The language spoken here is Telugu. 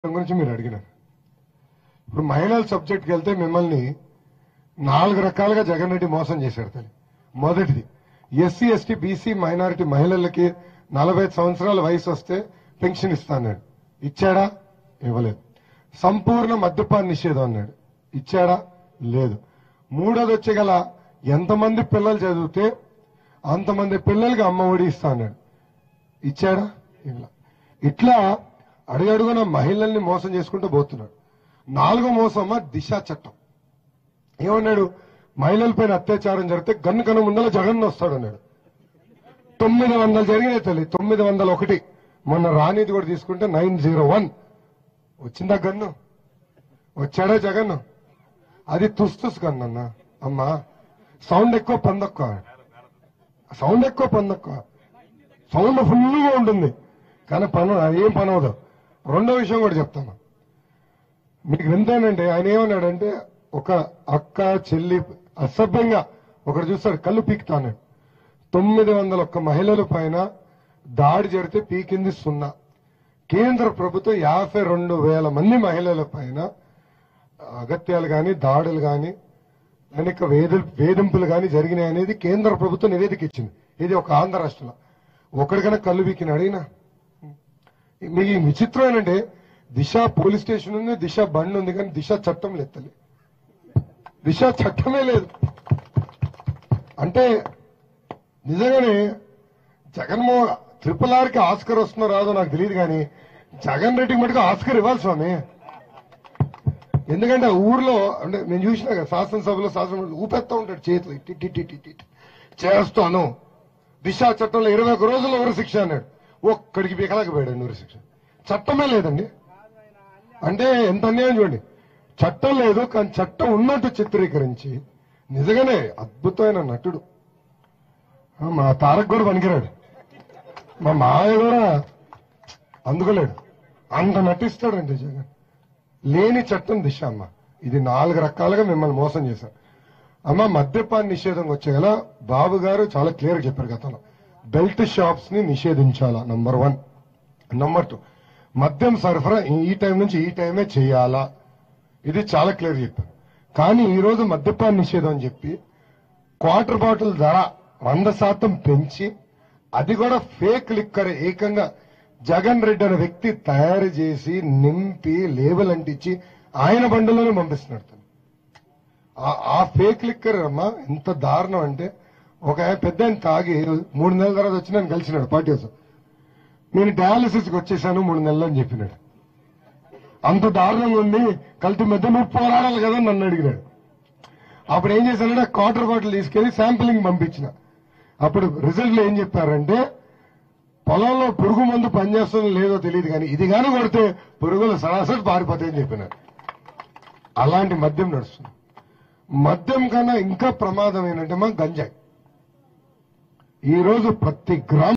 దాని గురించి మీరు అడిగినారు ఇప్పుడు మహిళల సబ్జెక్ట్కి వెళ్తే మిమ్మల్ని నాలుగు రకాలుగా జగన్ రెడ్డి మోసం చేశాడు తల్లి మొదటిది ఎస్సీ ఎస్టీ బీసీ మైనారిటీ మహిళలకి నలభై ఐదు సంవత్సరాల వయసు వస్తే పెన్షన్ ఇస్తా అన్నాడు ఇచ్చాడా ఇవ్వలేదు సంపూర్ణ మద్యపాన నిషేధం అన్నాడు ఇచ్చాడా లేదు మూడోది వచ్చే గల ఎంతమంది పిల్లలు చదివితే అంతమంది పిల్లలకి అమ్మ ఒడి ఇస్తా అన్నాడు ఇచ్చాడా ఇవ్వలా ఇట్లా అడుగడుగున మహిళల్ని మోసం చేసుకుంటూ పోతున్నాడు నాలుగో మోసమా దిశ చట్టం ఏమన్నాడు మహిళలపైన అత్యాచారం జరిగితే గన్ను కను ముందల జగన్ వస్తాడు అన్నాడు తొమ్మిది వందలు జరిగినాయి తల్లి తొమ్మిది వందల ఒకటి మొన్న రాణిది కూడా తీసుకుంటే నైన్ జీరో వన్ వచ్చిందా గన్ను వచ్చాడా జగన్ అది తుస్తుస్ గన్ను అన్న అమ్మా సౌండ్ ఎక్కువ పందెక్కువ సౌండ్ ఎక్కువ పందెక్కువ సౌండ్ ఫుల్గా ఉంటుంది కానీ పని ఏం పని అవదు రెండో విషయం కూడా చెప్తాను మీకు వింతేనంటే ఆయన ఏమన్నాడంటే ఒక అక్క చెల్లి అసభ్యంగా ఒకటి చూస్తాడు కళ్ళు పీకుతాను తొమ్మిది వందల ఒక్క మహిళల పైన దాడి జరిగితే పీకింది సున్నా కేంద్ర ప్రభుత్వం యాభై రెండు వేల మంది మహిళల పైన అగత్యాలు గాని దాడులు గాని అనేక వేధ వేధింపులు గాని జరిగినాయి అనేది కేంద్ర ప్రభుత్వం నివేదిక ఇచ్చింది ఇది ఒక ఆంధ్ర రాష్ట్రంలో ఒకడికైనా కళ్ళు పీకినాడు ఈయన మీకు విచిత్రం ఏంటంటే దిశ పోలీస్ స్టేషన్ ఉంది దిశ బండి ఉంది కానీ దిశ చట్టం లేదు తల్లి దిశ చట్టమే లేదు అంటే నిజంగానే జగన్మోహన్ ట్రిపుల్ ఆర్ కి ఆస్కర్ వస్తుందో రాదో నాకు తెలియదు కానీ జగన్ రెడ్డికి మటుకు ఆస్కర్ ఇవ్వాలి స్వామి ఎందుకంటే ఆ ఊర్లో అంటే నేను చూసినా కదా శాసనసభలో శాసన ఊపెత్తా ఉంటాడు చేతులు ఇట్టి ఇట్టి ఇట్టి ఇట్టి ఇట్టి. చేస్తాను దిశా చట్టంలో ఇరవై ఒక రోజుల్లో ఊరు శిక్ష అన్నాడు ఒక్కడికి పీకలేకపోయాడు ఊరు శిక్ష చట్టమే లేదండి అంటే ఎంత అన్యాయం చూడండి చట్టం లేదు కానీ చట్టం ఉన్నట్టు చిత్రీకరించి నిజంగానే అద్భుతమైన నటుడు ఆ, మా తారక్ కూడా పనికిరాడు మా మాయ కూడా అందుకోలేడు అంత నటిస్తాడండి జగన్ లేని చట్టం దిశ అమ్మ ఇది నాలుగు రకాలుగా మిమ్మల్ని మోసం చేశారు అమ్మ మద్యపాన నిషేధం వచ్చేగల బాబు గారు చాలా క్లియర్ గా చెప్పారు గతంలో బెల్ట్ షాప్స్ ని నిషేధించాలా నంబర్ వన్ నంబర్ టూ మద్యం సరఫరా ఈ- ఈ టైం నుంచి ఈ టైమే చేయాలా ఇది చాలా క్లియర్ చెప్పారు కానీ ఈ రోజు మద్యపాన నిషేధం అని చెప్పి క్వార్టర్ బాటిల్ ధర వంద శాతం పెంచి అది కూడా ఫేక్ లిక్కర్ ఏకంగా జగన్ రెడ్డి అనే వ్యక్తి తయారు చేసి నింపి లేబుల్ అంటించి ఆయన బండిలోనే పంపిస్తున్నాడు తను. ఆ- ఆ ఫేక్ లిక్కర్ అమ్మా ఎంత దారుణం అంటే ఒక ఆయన పెద్ద ఆయన తాగి మూడు నెలల తర్వాత వచ్చి నన్ను కలిసినాడు పార్టీ కోసం నేను డయాలసిస్ కి వచ్చేసాను మూడు నెలలు అని చెప్పినాడు అంత దారుణంగా ఉంది కల్తీ మధ్య నువ్వు పోరాడాలి కదా అని నన్ను అడిగినాడు అప్పుడు ఏం చేశానంటే క్వార్టర్ బాటిల్ తీసుకెళ్లి శాంపిలింగ్ పంపించిన అప్పుడు రిజల్ట్ ఏం చెప్పారంటే పొలంలో పురుగు మందు పనిచేస్తుందో లేదో తెలియదు కానీ ఇది కానీ కొడితే పురుగులు సరాసరి పారిపోతాయని చెప్పినారు అలాంటి మద్యం నడుస్తుంది మద్యం కన్నా ఇంకా ప్రమాదం ఏంటంటే మా గంజాయి ఈ రోజు ప్రతి గ్రామం